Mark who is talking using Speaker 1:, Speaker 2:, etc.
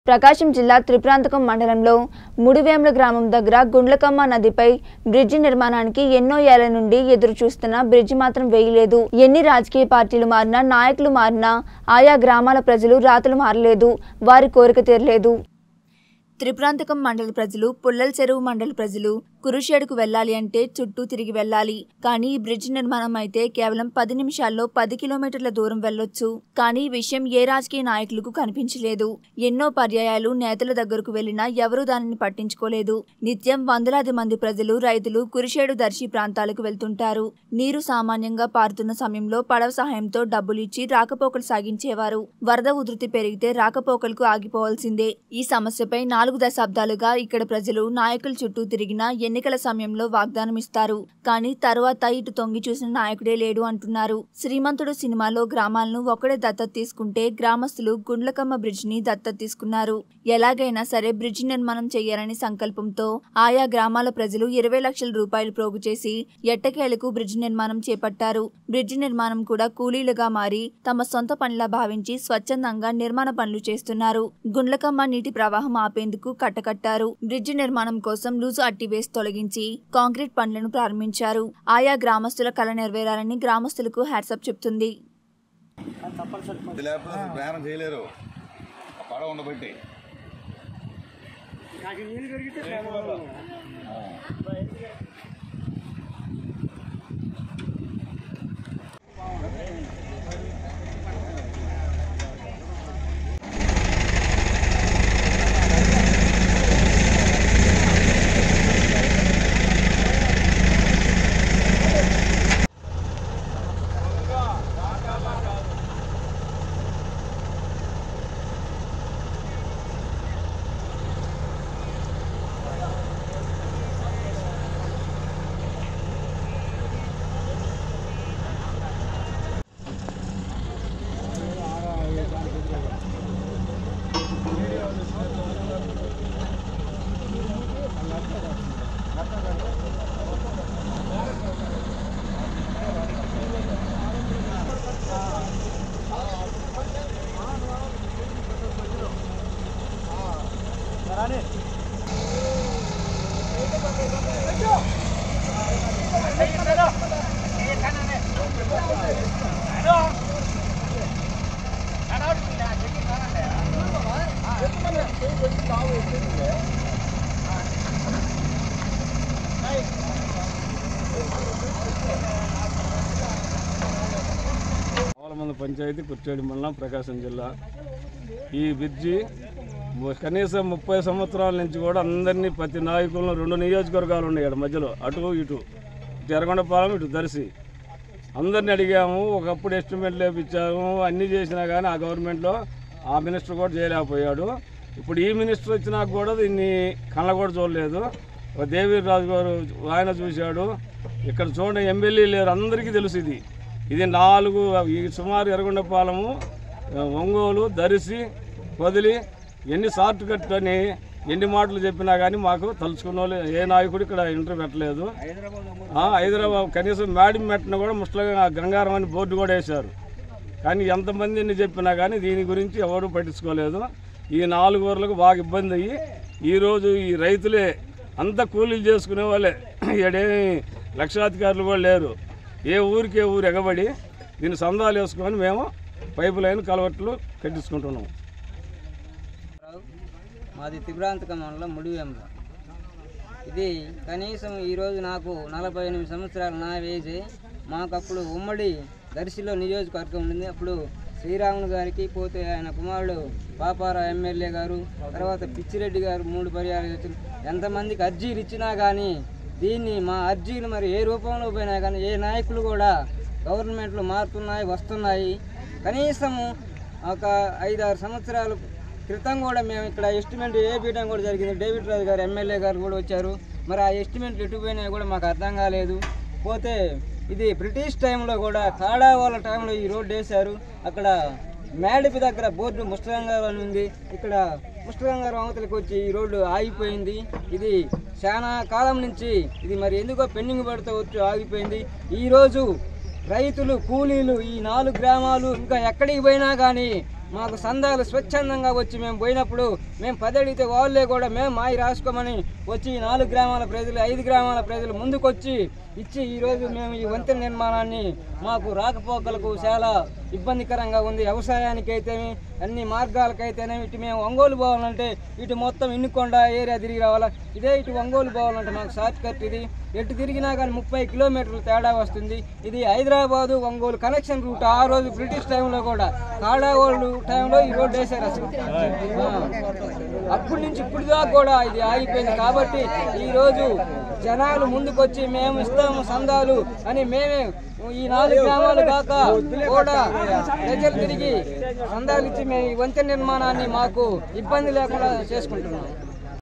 Speaker 1: ప్రకాశం జిల్లా త్రిప్రాంతకం మండలంలో ముడివేముల గ్రామం దగ్గర గుండ్లకమ్మ నదిపై బ్రిడ్జి నిర్మాణానికి ఎన్నో ఏళ్ల నుండి ఎదురు చూస్తున్న బ్రిడ్జి మాత్రం వేయలేదు ఎన్ని రాజకీయ పార్టీలు మారినా నాయకులు మారినా ఆయా గ్రామాల ప్రజలు రాతలు మారలేదు వారి కోరిక తీరలేదు త్రిప్రాంతకం మండలి ప్రజలు పుల్లల చెరువు మండలి ప్రజలు కురుషేడుకు వెళ్ళాలి అంటే చుట్టూ తిరిగి వెళ్ళాలి కానీ ఈ బ్రిడ్జ్ నిర్మాణం అయితే కేవలం పది నిమిషాల్లో పది కిలోమీటర్ల దూరం వెళ్ళొచ్చు కానీ ఈ విషయం ఏ రాజకీయ నాయకులకు కనిపించలేదు ఎన్నో పర్యాయాలు నేతల దగ్గరకు వెళ్లినా ఎవరూ దానిని పట్టించుకోలేదు నిత్యం వందలాది మంది ప్రజలు రైతులు కురిషేడు దర్శి ప్రాంతాలకు వెళ్తుంటారు నీరు సామాన్యంగా పారుతున్న సమయంలో పడవ సహాయంతో డబ్బులు ఇచ్చి రాకపోకలు సాగించేవారు వరద ఉధృతి పెరిగితే రాకపోకలకు ఆగిపోవాల్సిందే ఈ సమస్యపై నాలుగు దశాబ్దాలుగా ఇక్కడ ప్రజలు నాయకుల చుట్టూ తిరిగినా ఎన్నికల సమయంలో వాగ్దానం ఇస్తారు కానీ తరువాత ఇటు తొంగి చూసిన నాయకుడే లేడు అంటున్నారు శ్రీమంతుడు సినిమాలో గ్రామాలను ఒకడే దత్తత తీసుకుంటే గ్రామస్తులు గుండ్లకమ్మ బ్రిడ్జ్ ని దత్తత తీసుకున్నారు ఎలాగైనా సరే బ్రిడ్జ్ నిర్మాణం చేయాలని సంకల్పంతో ఆయా గ్రామాల ప్రజలు ఇరవై లక్షల రూపాయలు ప్రోగు చేసి ఎట్టకేలకు బ్రిడ్జ్ నిర్మాణం చేపట్టారు బ్రిడ్జ్ నిర్మాణం కూడా కూలీలుగా మారి తమ సొంత పనిలా భావించి స్వచ్ఛందంగా నిర్మాణ పనులు చేస్తున్నారు గుండ్లకమ్మ నీటి ప్రవాహం ఆపేందుకు కట్టకట్టారు బ్రిడ్జ్ నిర్మాణం కోసం లూజు అట్టి వేసి తొలగించి కాంక్రీట్ పనులను ప్రారంభించారు ఆయా గ్రామస్తుల కళ నెరవేరాలని గ్రామస్తులకు హ్యాట్సప్ చెప్తుంది
Speaker 2: ఇది లేకపోతే అసలు ప్రయాణం చేయలేరు ఆ పడవ ఉండబట్టి
Speaker 3: మంది పంచాయతీ కుర్చేడి మండలం ప్రకాశం జిల్లా ఈ బ్రిడ్జి ము- కనీసం ముప్పై సంవత్సరాల నుంచి కూడా అందరినీ ప్రతి నాయకులను రెండు నియోజకవర్గాలు ఉన్నాయి ఇక్కడ మధ్యలో అటు ఇటు ఇటు ఎర్రగొండపాలెం ఇటు దర్శి అందరిని అడిగాము ఒకప్పుడు ఎస్టిమేట్ లేపించాము అన్నీ చేసినా కానీ ఆ గవర్నమెంట్లో ఆ మినిస్టర్ కూడా చేయలేకపోయాడు ఇప్పుడు ఈ మినిస్టర్ వచ్చినాక కూడా దీన్ని కళ్ళ కూడా చూడలేదు ఒక దేవీర్ రాజు గారు ఆయన చూశాడు ఇక్కడ చూడండి ఎమ్మెల్యే లేరు అందరికీ తెలుసు ఇది ఇది నాలుగు ఈ సుమారు ఎర్రగొండపాలెము ఒంగోలు దరిసి వదిలి ఎన్ని షార్ట్ కట్ అని ఎన్ని మాటలు చెప్పినా కానీ మాకు తలుచుకున్న వాళ్ళు ఏ నాయకుడు ఇక్కడ ఇంటర్ పెట్టలేదు ఆ, హైదరాబాద్ కనీసం మేడం మెట్టిన కూడా ముస్లింగా గంగారం అని బోర్డు కూడా వేశారు కానీ ఎంతమందిని చెప్పినా కానీ దీని గురించి ఎవరు పట్టించుకోలేదు ఈ నాలుగు ఊర్లకు బాగా ఇబ్బంది అయ్యి ఈరోజు ఈ రైతులే అంత కూలీలు చేసుకునే వాళ్ళే ఈడేమి లక్షాధికారులు కూడా లేరు ఏ ఊరికి ఏ ఊరు ఎగబడి దీన్ని సందాలు వేసుకొని మేము పైపు లైన్ కలవట్లు కట్టించుకుంటున్నాం
Speaker 4: రావు. మాది త్రిభ్రాంతక మండలం ముడివేంల ఇది కనీసం ఈరోజు నాకు నలభై ఎనిమిది సంవత్సరాలు నా వేసి మాకు అప్పుడు ఉమ్మడి దర్శిలో నియోజకవర్గం ఉండింది అప్పుడు శ్రీరాములు గారికి పోతే ఆయన కుమారుడు పాపారా ఎమ్మెల్యే గారు తర్వాత పిచ్చిరెడ్డి గారు మూడు పర్యాలు వచ్చారు ఎంతమందికి అర్జీలు ఇచ్చినా కానీ దీన్ని మా అర్జీలు మరి ఏ రూపంలో పోయినా కానీ ఏ నాయకులు కూడా గవర్నమెంట్లు మారుతున్నాయి వస్తున్నాయి కనీసము ఒక ఐదారు సంవత్సరాలు క్రితం కూడా మేము ఇక్కడ ఎస్టిమేట్ వేయడం కూడా జరిగింది డేవిడ్ రాజు గారు ఎమ్మెల్యే గారు కూడా వచ్చారు మరి ఆ ఎస్టిమేట్లు ఎటు పోయినాయి కూడా మాకు అర్థం కాలేదు పోతే ఇది బ్రిటిష్ టైంలో కూడా కాడా వాళ్ళ టైంలో ఈ రోడ్డు వేశారు అక్కడ మేడపి దగ్గర బోర్డు ముష్టరంగారం అని ఉంది ఇక్కడ ముష్టరంగారం అవతలకి వచ్చి ఈ రోడ్డు ఆగిపోయింది ఇది చాలా కాలం నుంచి ఇది మరి ఎందుకో పెండింగ్ పడుతూ వచ్చి ఆగిపోయింది ఈరోజు రైతులు కూలీలు ఈ నాలుగు గ్రామాలు ఇంకా ఎక్కడికి పోయినా కానీ మాకు సందాలు స్వచ్ఛందంగా వచ్చి మేము పోయినప్పుడు మేము పది అడిగితే వాళ్ళే కూడా మేము మాయి రాసుకోమని వచ్చి ఈ నాలుగు గ్రామాల ప్రజలు ఐదు గ్రామాల ప్రజలు ముందుకొచ్చి ఇచ్చి ఈరోజు మేము ఈ వంతెన నిర్మాణాన్ని మాకు రాకపోకలకు చాలా ఇబ్బందికరంగా ఉంది వ్యవసాయానికి అయితేమి అన్ని మార్గాలకైతేనేమి ఇటు మేము ఒంగోలు పోవాలంటే ఇటు మొత్తం ఇన్నుకొండ ఏరియా తిరిగి రావాలా ఇదే ఇటు ఒంగోలు పోవాలంటే మాకు షార్ట్ కట్ ఇది ఎటు తిరిగినా కానీ ముప్పై కిలోమీటర్లు తేడా వస్తుంది ఇది హైదరాబాదు ఒంగోలు కనెక్షన్ రూట్ ఆ రోజు బ్రిటిష్ టైంలో కూడా కాడాగోళ్ళు టైంలో ఈ రోడ్డు వేశారు అసలు ఆ. అప్పటి నుంచి ఇప్పుడు దాకా కూడా ఇది ఆగిపోయింది కాబట్టి ఈ రోజు జనాలు ముందుకొచ్చి మేము ఇస్తాము సందాలు అని మేమే ఈ నాలుగు గ్రామాలు కాక కూడా ప్రజలు తిరిగి సందాలు ఇచ్చి మేము ఈ వంతెన నిర్మాణాన్ని మాకు ఇబ్బంది లేకుండా చేసుకుంటున్నాం